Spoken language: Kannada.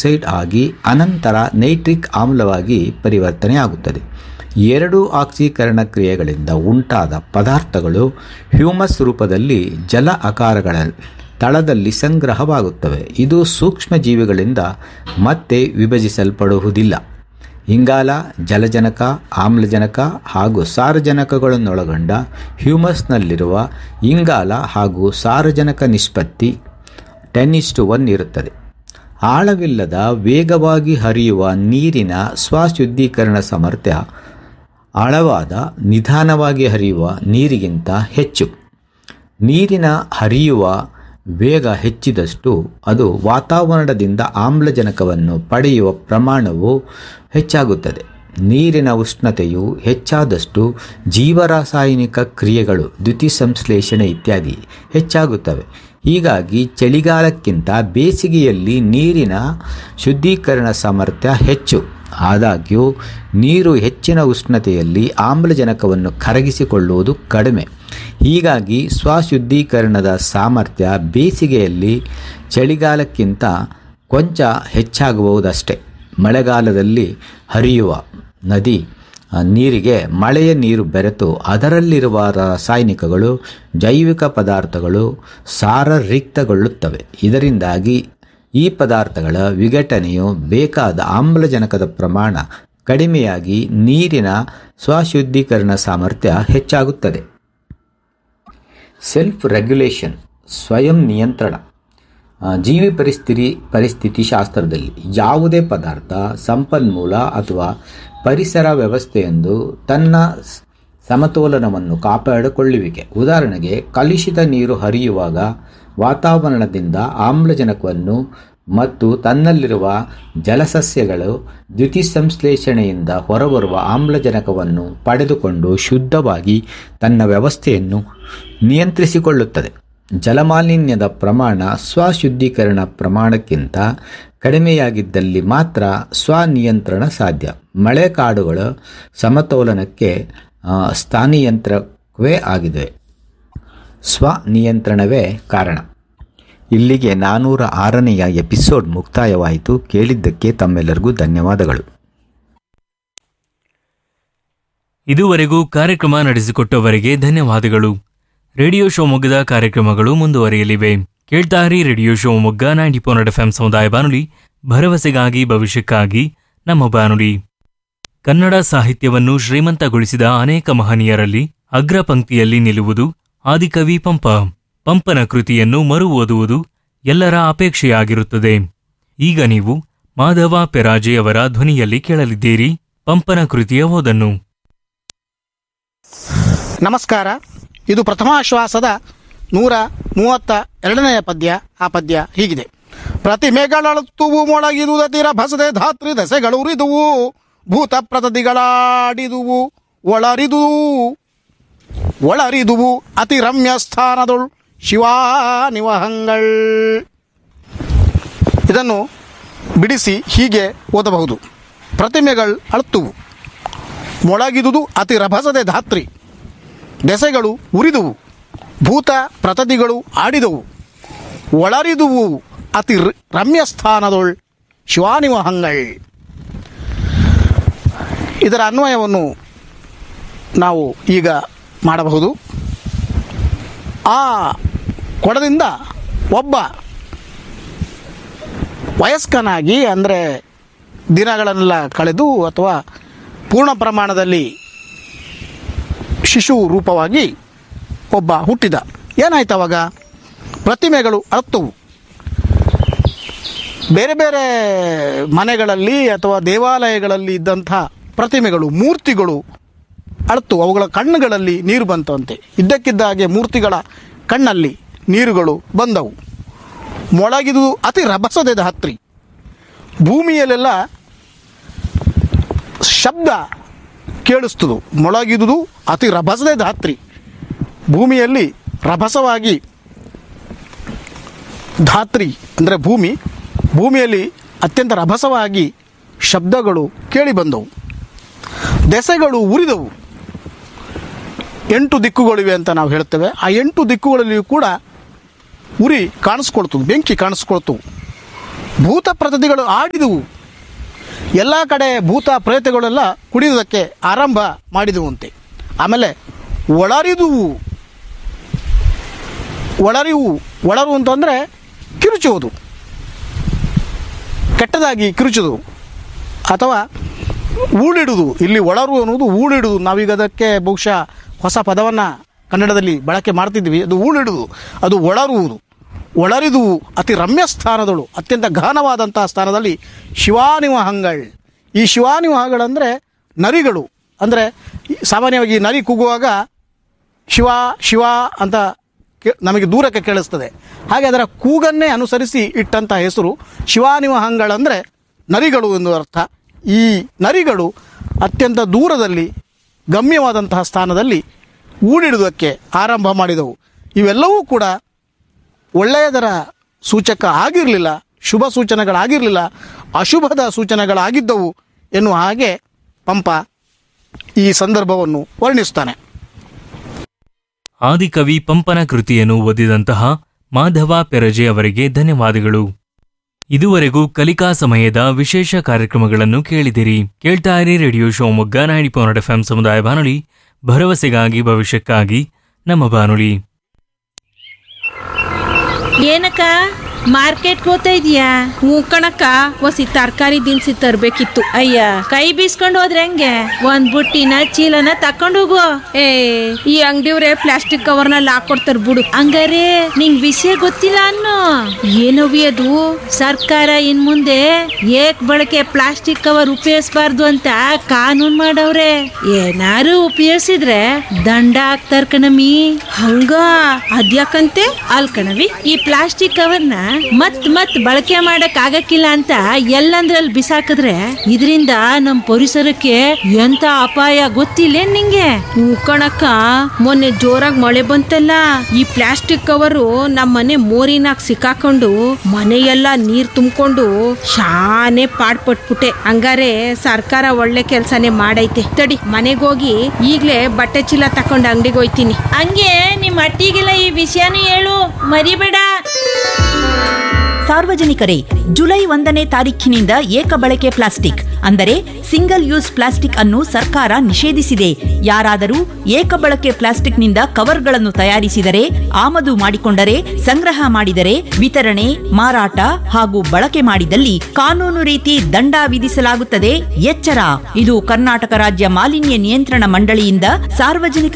ಆಕ್ಸೈಡ್ ಆಗಿ ಅನಂತರ ನೈಟ್ರಿಕ್ ಆಮ್ಲವಾಗಿ ಪರಿವರ್ತನೆಯಾಗುತ್ತದೆ ಎರಡು ಆಕ್ಸೀಕರಣ ಕ್ರಿಯೆಗಳಿಂದ ಉಂಟಾದ ಪದಾರ್ಥಗಳು ಹ್ಯೂಮಸ್ ರೂಪದಲ್ಲಿ ಜಲ ಆಕಾರಗಳ ತಳದಲ್ಲಿ ಸಂಗ್ರಹವಾಗುತ್ತವೆ ಇದು ಸೂಕ್ಷ್ಮ ಜೀವಿಗಳಿಂದ ಮತ್ತೆ ವಿಭಜಿಸಲ್ಪಡುವುದಿಲ್ಲ ಇಂಗಾಲ ಜಲಜನಕ ಆಮ್ಲಜನಕ ಹಾಗೂ ಸಾರಜನಕಗಳನ್ನೊಳಗೊಂಡ ಹ್ಯೂಮಸ್ನಲ್ಲಿರುವ ಇಂಗಾಲ ಹಾಗೂ ಸಾರಜನಕ ನಿಷ್ಪತ್ತಿ ಟೆನ್ ಇಸ್ಟು ಒನ್ ಇರುತ್ತದೆ ಆಳವಿಲ್ಲದ ವೇಗವಾಗಿ ಹರಿಯುವ ನೀರಿನ ಸ್ವಶುದ್ಧೀಕರಣ ಸಾಮರ್ಥ್ಯ ಆಳವಾದ ನಿಧಾನವಾಗಿ ಹರಿಯುವ ನೀರಿಗಿಂತ ಹೆಚ್ಚು ನೀರಿನ ಹರಿಯುವ ವೇಗ ಹೆಚ್ಚಿದಷ್ಟು ಅದು ವಾತಾವರಣದಿಂದ ಆಮ್ಲಜನಕವನ್ನು ಪಡೆಯುವ ಪ್ರಮಾಣವು ಹೆಚ್ಚಾಗುತ್ತದೆ ನೀರಿನ ಉಷ್ಣತೆಯು ಹೆಚ್ಚಾದಷ್ಟು ಜೀವರಾಸಾಯನಿಕ ಕ್ರಿಯೆಗಳು ದ್ಯುತಿಸಂಶ್ಲೇಷಣೆ ಇತ್ಯಾದಿ ಹೆಚ್ಚಾಗುತ್ತವೆ ಹೀಗಾಗಿ ಚಳಿಗಾಲಕ್ಕಿಂತ ಬೇಸಿಗೆಯಲ್ಲಿ ನೀರಿನ ಶುದ್ಧೀಕರಣ ಸಾಮರ್ಥ್ಯ ಹೆಚ್ಚು ಆದಾಗ್ಯೂ ನೀರು ಹೆಚ್ಚಿನ ಉಷ್ಣತೆಯಲ್ಲಿ ಆಮ್ಲಜನಕವನ್ನು ಕರಗಿಸಿಕೊಳ್ಳುವುದು ಕಡಿಮೆ ಹೀಗಾಗಿ ಸ್ವಶುದ್ಧೀಕರಣದ ಸಾಮರ್ಥ್ಯ ಬೇಸಿಗೆಯಲ್ಲಿ ಚಳಿಗಾಲಕ್ಕಿಂತ ಕೊಂಚ ಹೆಚ್ಚಾಗಬಹುದಷ್ಟೆ ಮಳೆಗಾಲದಲ್ಲಿ ಹರಿಯುವ ನದಿ ಆ, ನೀರಿಗೆ ಮಳೆಯ ನೀರು ಬೆರೆತು ಅದರಲ್ಲಿರುವ ರಾಸಾಯನಿಕಗಳು ಜೈವಿಕ ಪದಾರ್ಥಗಳು ಸಾರರಿಕ್ತಗೊಳ್ಳುತ್ತವೆ ಇದರಿಂದಾಗಿ ಈ ಪದಾರ್ಥಗಳ ವಿಘಟನೆಯು ಬೇಕಾದ ಆಮ್ಲಜನಕದ ಪ್ರಮಾಣ ಕಡಿಮೆಯಾಗಿ ನೀರಿನ ಸ್ವಶುದ್ಧೀಕರಣ ಸಾಮರ್ಥ್ಯ ಹೆಚ್ಚಾಗುತ್ತದೆ ಸೆಲ್ಫ್ ರೆಗ್ಯುಲೇಷನ್ ಸ್ವಯಂ ನಿಯಂತ್ರಣ ಆ, ಜೀವಿ ಪರಿಸ್ಥಿತಿ ಪರಿಸ್ಥಿತಿ ಶಾಸ್ತ್ರದಲ್ಲಿ ಯಾವುದೇ ಪದಾರ್ಥ ಸಂಪನ್ಮೂಲ ಅಥವಾ ಪರಿಸರ ವ್ಯವಸ್ಥೆಯೆಂದು ತನ್ನ ಸ್- ಸಮತೋಲನವನ್ನು ಕಾಪಾಡಿಕೊಳ್ಳುವಿಕೆ ಉದಾಹರಣೆಗೆ ಕಲುಷಿತ ನೀರು ಹರಿಯುವಾಗ ವಾತಾವರಣದಿಂದ ಆಮ್ಲಜನಕವನ್ನು ಮತ್ತು ತನ್ನಲ್ಲಿರುವ ಜಲಸಸ್ಯಗಳು ದ್ಯುತಿಸಂಶ್ಲೇಷಣೆಯಿಂದ ಹೊರಬರುವ ಆಮ್ಲಜನಕವನ್ನು ಪಡೆದುಕೊಂಡು ಶುದ್ಧವಾಗಿ ತನ್ನ ವ್ಯವಸ್ಥೆಯನ್ನು ನಿಯಂತ್ರಿಸಿಕೊಳ್ಳುತ್ತದೆ ಜಲಮಾಲಿನ್ಯದ ಪ್ರಮಾಣ ಸ್ವಶುದ್ಧೀಕರಣ ಪ್ರಮಾಣಕ್ಕಿಂತ ಕಡಿಮೆಯಾಗಿದ್ದಲ್ಲಿ ಮಾತ್ರ ಸ್ವನಿಯಂತ್ರಣ ಸಾಧ್ಯ ಮಳೆಕಾಡುಗಳ ಸಮತೋಲನಕ್ಕೆ ಆ, ಸ್ಥಾನಿಯಂತ್ರವೇ ಆಗಿದೆ ಸ್ವನಿಯಂತ್ರಣವೇ ಕಾರಣ ಇಲ್ಲಿಗೆ ನಾನ್ನೂರ ಆರನೆಯ ಎಪಿಸೋಡ್ ಮುಕ್ತಾಯವಾಯಿತು ಕೇಳಿದ್ದಕ್ಕೆ ತಮ್ಮೆಲ್ಲರಿಗೂ ಧನ್ಯವಾದಗಳು ಇದುವರೆಗೂ ಕಾರ್ಯಕ್ರಮ ನಡೆಸಿಕೊಟ್ಟವರಿಗೆ ಧನ್ಯವಾದಗಳು ರೇಡಿಯೋ ಶಿವಮೊಗ್ಗದ ಕಾರ್ಯಕ್ರಮಗಳು ಮುಂದುವರಿಯಲಿವೆ ಕೇಳ್ತಾರಿ radio Shivamogga ninety four F M ಸಮುದಾಯ ಬಾನುಲಿ ಭರವಸೆಗಾಗಿ ಭವಿಷ್ಯಕ್ಕಾಗಿ ನಮ್ಮ ಬಾನುಲಿ ಕನ್ನಡ ಸಾಹಿತ್ಯವನ್ನು ಶ್ರೀಮಂತಗೊಳಿಸಿದ ಅನೇಕ ಮಹನೀಯರಲ್ಲಿ ಅಗ್ರ ಪಂಕ್ತಿಯಲ್ಲಿ ನಿಲ್ಲುವುದು ಆದಿಕವಿ ಪಂಪ ಪಂಪನ ಕೃತಿಯನ್ನು ಮರು ಓದುವುದು ಎಲ್ಲರ ಅಪೇಕ್ಷೆಯಾಗಿರುತ್ತದೆ ಈಗ ನೀವು ಮಾಧವ ಪೆರಾಜೆಯವರ ಧ್ವನಿಯಲ್ಲಿ ಕೇಳಲಿದ್ದೀರಿ ಪಂಪನ ಕೃತಿಯ ಓದನ್ನು ನಮಸ್ಕಾರ ಇದು ಪ್ರಥಮಾಶ್ವಾಸದ ನೂರ ಮೂವತ್ತ ಎರಡನೆಯ ಪದ್ಯ ಆ ಪದ್ಯ ಹೀಗಿದೆ ಪ್ರತಿಮೆಗಳಳುತ್ತುವು ಮೊಳಗಿದುದತಿರ ಭಸದೆ ಧಾತ್ರಿ ದಸೆಗಳು ಉರಿದುವು ಭೂತ ಪ್ರತದಿಗಳಾಡಿದುವು ಒಳರಿದುವು ಒಳರಿದುವು ಅತಿ ರಮ್ಯ ಸ್ಥಾನದೊಳ್ ಶಿವಾನಿವಹಂಗಳ್ ಇದನ್ನು ಬಿಡಿಸಿ ಹೀಗೆ ಓದಬಹುದು ಪ್ರತಿಮೆಗಳು ಅಳುತ್ತುವು ಮೊಳಗಿದುದು ಅತಿ ರಭಸದೆ ಧಾತ್ರಿ ದೆಸೆಗಳು ಉರಿದುವು ಭೂತ ಪ್ರತದಿಗಳು ಆಡಿದವು ಒಳರಿದುವು ಅತಿ ರ- ರಮ್ಯ ಸ್ಥಾನದೊಳ್ ಶಿವಾನಿವಹಂಗಳ್ ಇದರ ಅನ್ವಯವನ್ನು ನಾವು ಈಗ ಮಾಡಬಹುದು ಆ ಕೊಡದಿಂದ ಒಬ್ಬ ವಯಸ್ಕನಾಗಿ ಅಂದರೆ ದಿನಗಳನ್ನೆಲ್ಲ ಕಳೆದು ಅಥವಾ ಪೂರ್ಣ ಪ್ರಮಾಣದಲ್ಲಿ ಶಿಶು ರೂಪವಾಗಿ ಒಬ್ಬ ಹುಟ್ಟಿದ ಏನಾಯ್ತು ಅವಾಗ ಪ್ರತಿಮೆಗಳು ಅಳುತ್ತವು ಬೇರೆ ಬೇರೆ ಮನೆಗಳಲ್ಲಿ ಅಥವಾ ದೇವಾಲಯಗಳಲ್ಲಿ ಇದ್ದಂಥ ಪ್ರತಿಮೆಗಳು ಮೂರ್ತಿಗಳು ಅಳುತ್ತು ಅವುಗಳ ಕಣ್ಣುಗಳಲ್ಲಿ ನೀರು ಬಂತಂತೆ ಇದ್ದಕ್ಕಿದ್ದ ಹಾಗೆ ಮೂರ್ತಿಗಳ ಕಣ್ಣಲ್ಲಿ ನೀರುಗಳು ಬಂದವು ಮೊಳಗಿದು ಅತಿ ರಭಸದೆ ಹತ್ರಿ ಭೂಮಿಯಲ್ಲೆಲ್ಲ ಶಬ್ದ ಕೇಳಿಸ್ತದು ಮೊಳಗಿದುದು ಅತಿ ರಭಸದೆ ಧಾತ್ರಿ ಭೂಮಿಯಲ್ಲಿ ರಭಸವಾಗಿ ಧಾತ್ರಿ ಅಂದರೆ ಭೂಮಿ ಭೂಮಿಯಲ್ಲಿ ಅತ್ಯಂತ ರಭಸವಾಗಿ ಶಬ್ದಗಳು ಕೇಳಿ ಬಂದವು ದೆಸೆಗಳು ಉರಿದವು ಎಂಟು ದಿಕ್ಕುಗಳಿವೆ ಅಂತ ನಾವು ಹೇಳ್ತೇವೆ ಆ ಎಂಟು ದಿಕ್ಕುಗಳಲ್ಲಿಯೂ ಕೂಡ ಉರಿ ಕಾಣಿಸ್ಕೊಳ್ತದೆ ಬೆಂಕಿ ಕಾಣಿಸ್ಕೊಳ್ತವು ಭೂತ ಪ್ರತಿಗಳು ಆಡಿದವು ಎಲ್ಲ ಕಡೆ ಭೂತ ಪ್ರೇತಗಳೆಲ್ಲ ಕುಡಿಯುವುದಕ್ಕೆ ಆರಂಭ ಮಾಡಿದುವಂತೆ ಆಮೇಲೆ ಒಳರಿದುವು ಒಳರಿವು ಒಳರು ಅಂತಂದರೆ ಕಿರುಚುವುದು ಕೆಟ್ಟದಾಗಿ ಕಿರುಚುವುದು ಅಥವಾ ಊಳಿಡುವುದು ಇಲ್ಲಿ ಒಳರು ಅನ್ನುವುದು ಊಳಿಡುವುದು ನಾವೀಗ ಅದಕ್ಕೆ ಬಹುಶಃ ಹೊಸ ಪದವನ್ನು ಕನ್ನಡದಲ್ಲಿ ಬಳಕೆ ಮಾಡ್ತಿದ್ವಿ ಅದು ಊಳಿಡುವುದು ಅದು ಒಳರುವುದು ಒಳರಿದುವು ಅತಿ ರಮ್ಯ ಸ್ಥಾನದಳು ಅತ್ಯಂತ ಗಹನವಾದಂತಹ ಸ್ಥಾನದಲ್ಲಿ ಶಿವಾನಿವಹಂಗಳ್ ಈ ಶಿವಾನಿವಹಗಳಂದರೆ ನರಿಗಳು ಅಂದರೆ ಸಾಮಾನ್ಯವಾಗಿ ನರಿ ಕೂಗುವಾಗ ಶಿವ ಶಿವ ಅಂತ ಕೇ- ನಮಗೆ ದೂರಕ್ಕೆ ಕೇಳಿಸ್ತದೆ ಹಾಗೆ ಅದರ ಕೂಗನ್ನೇ ಅನುಸರಿಸಿ ಇಟ್ಟಂಥ ಹೆಸರು ಶಿವಾನಿವಹಂಗಳಂದರೆ ನರಿಗಳು ಎಂದು ಅರ್ಥ ಈ ನರಿಗಳು ಅತ್ಯಂತ ದೂರದಲ್ಲಿ ಗಮ್ಯವಾದಂತಹ ಸ್ಥಾನದಲ್ಲಿ ಊಡಿಡುವುದಕ್ಕೆ ಆರಂಭ ಮಾಡಿದವು ಇವೆಲ್ಲವೂ ಕೂಡ ಒಳ್ಳೆಯದರ ಸೂಚಕ ಆಗಿರಲಿಲ್ಲ ಶುಭ ಸೂಚನೆಗಳಾಗಿರಲಿಲ್ಲ ಅಶುಭದ ಸೂಚನೆಗಳಾಗಿದ್ದವು ಎನ್ನುವ ಹಾಗೆ ಪಂಪ ಈ ಸಂದರ್ಭವನ್ನು ವರ್ಣಿಸ್ತಾನೆ ಆದಿಕವಿ ಪಂಪನ ಕೃತಿಯನ್ನು ಓದಿದಂತಹ ಮಾಧವ ಪೆರಜೆ ಅವರಿಗೆ ಧನ್ಯವಾದಗಳು ಇದುವರೆಗೂ ಕಲಿಕಾ ಸಮಯದ ವಿಶೇಷ ಕಾರ್ಯಕ್ರಮಗಳನ್ನು ಕೇಳಿದಿರಿ ಕೇಳ್ತಾ ಇರಿ radio Shivamogga ninety point F ಸಮುದಾಯ ಬಾನುಲಿ ಭರವಸೆಗಾಗಿ ಭವಿಷ್ಯಕ್ಕಾಗಿ ನಮ್ಮ ಬಾನುಲಿ ಏನಕ್ಕ ಮಾರ್ಕೆಟ್ಗೆ ಹೋಗ್ತಾ ಇದೀಯಾ ಹ್ಞೂ ಕಣಕ್ಕ ಒಸಿ ತರಕಾರಿ ದಿನಸಿ ತರ್ಬೇಕಿತ್ತು ಅಯ್ಯ ಕೈ ಬೀಸ್ಕೊಂಡು ಹೋದ್ರೆ ಹೆಂಗೆ ಒಂದ್ ಬುಟ್ಟಿನ ಚೀಲನ ತಕೊಂಡು ಹೋಗು ಏ ಈ ಅಂಗಡಿಯವ್ರೆ ಪ್ಲಾಸ್ಟಿಕ್ ಕವರ್ನಲ್ಲಿ ಹಾಕೊಡ್ತಾರ ಬಿಡು ಹಂಗಾರೆ ನಿಂಗ್ ವಿಷಯ ಗೊತ್ತಿಲ್ಲ ಅನ್ನೋ ಏನವಿ ಅದು ಸರ್ಕಾರ ಇನ್ ಮುಂದೆ ಏಕ್ ಬಳಕೆ ಪ್ಲಾಸ್ಟಿಕ್ ಕವರ್ ಉಪಯೋಗಿಸಬಾರ್ದು ಅಂತ ಕಾನೂನ್ ಮಾಡವ್ರೆ ಏನಾರು ಉಪಯೋಗಿಸಿದ್ರೆ ದಂಡ ಹಾಕ್ತಾರ ಕಣಮಿ ಹಂಗ ಅದ್ಯಾಕಂತೆ ಅಲ್ ಕಣವಿ ಈ ಪ್ಲಾಸ್ಟಿಕ್ ಕವರ್ನ ಮತ್ ಮತ್ ಬಳಕೆ ಮಾಡಕ್ ಆಗಕ್ಕಿಲ್ಲ ಅಂತ ಎಲ್ಲಂದ್ರಲ್ಲಿ ಬಿಸಾಕಿದ್ರೆ ಇದರಿಂದ ನಮ್ ಪರಿಸರಕ್ಕೆ ಎಂತ ಅಪಾಯ ಗೊತ್ತಿಲ್ಲ ನಿಂಗೆ ಹ್ಞೂ ಕಣಕ್ಕ ಮೊನ್ನೆ ಜೋರಾಗಿ ಮಳೆ ಬಂತಲ್ಲ ಈ ಪ್ಲಾಸ್ಟಿಕ್ ಕವರು ನಮ್ಮ ಮನೆ ಮೋರಿನಾಗ ಸಿಕ್ಕಾಕೊಂಡು ಮನೆಯೆಲ್ಲ ನೀರ್ ತುಂಬಿಕೊಂಡು ಶಾನೆ ಪಾಡ್ಪಟ್ಬಿಟ್ಟೆ ಹಂಗಾರೆ ಸರ್ಕಾರ ಒಳ್ಳೆ ಕೆಲ್ಸನೇ ಮಾಡೈತೆ ತಡಿ ಮನೆಗೋಗಿ ಈಗ್ಲೇ ಬಟ್ಟೆ ಚೀಲ ತಕೊಂಡು ಅಂಗಡಿಗೆ ಹೋಯ್ತೀನಿ ಹಂಗೆ ನಿಮ್ ಅಟ್ಟಿಗೆಲ್ಲ ಈ ವಿಷಯನೂ ಹೇಳು ಮರಿಬೇಡ ಸಾರ್ವಜನಿಕರೇ ಜುಲೈ ಒಂದನೇ ತಾರೀಖಿನಿಂದ ಏಕ ಬಳಕೆ ಪ್ಲಾಸ್ಟಿಕ್ ಅಂದರೆ ಸಿಂಗಲ್ ಯೂಸ್ ಪ್ಲಾಸ್ಟಿಕ್ ಅನ್ನು ಸರ್ಕಾರ ನಿಷೇಧಿಸಿದೆ ಯಾರಾದರೂ ಏಕ ಬಳಕೆ ಪ್ಲಾಸ್ಟಿಕ್ನಿಂದ ಕವರ್ಗಳನ್ನು ತಯಾರಿಸಿದರೆ ಆಮದು ಮಾಡಿಕೊಂಡರೆ ಸಂಗ್ರಹ ಮಾಡಿದರೆ ವಿತರಣೆ ಮಾರಾಟ ಹಾಗೂ ಬಳಕೆ ಮಾಡಿದಲ್ಲಿ ಕಾನೂನು ರೀತಿ ದಂಡ ವಿಧಿಸಲಾಗುತ್ತದೆ ಎಚ್ಚರ ಇದು ಕರ್ನಾಟಕ ರಾಜ್ಯ ಮಾಲಿನ್ಯ ನಿಯಂತ್ರಣ ಮಂಡಳಿಯಿಂದ ಸಾರ್ವಜನಿಕ